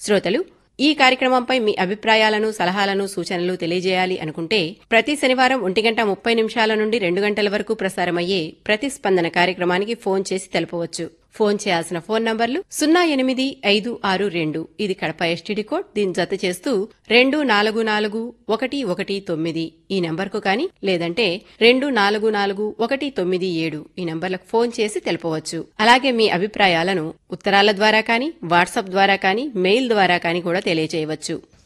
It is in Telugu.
శ్రోతలు ఈ కార్యక్రమంపై మీ అభిప్రాయాలను సలహాలను సూచనలు తెలియజేయాలి అనుకుంటే ప్రతి శనివారం ఒంటి గంట ముప్పై నిమిషాల నుండి రెండు గంటల వరకు ప్రసారమయ్యే ప్రతిస్పందన కార్యక్రమానికి ఫోన్ చేసి తెలపవచ్చు ఫోన్ చేయాల్సిన ఫోన్ నంబర్లు సున్నా ఎనిమిది ఐదు ఆరు రెండు ఇది కడప ఎస్టీడీ కోడ్ దీని జత చేస్తూ రెండు నాలుగు నాలుగు ఒకటి ఒకటి తొమ్మిది ఈ నంబర్కు కానీ లేదంటే రెండు నాలుగు నాలుగు ఒకటి తొమ్మిది ఏడు ఈ నంబర్లకు ఫోన్ చేసి తెలపవచ్చు అలాగే మీ అభిప్రాయాలను ఉత్తరాల ద్వారా కానీ వాట్సాప్ ద్వారా కానీ మెయిల్ ద్వారా కానీ కూడా తెలియజేయవచ్చు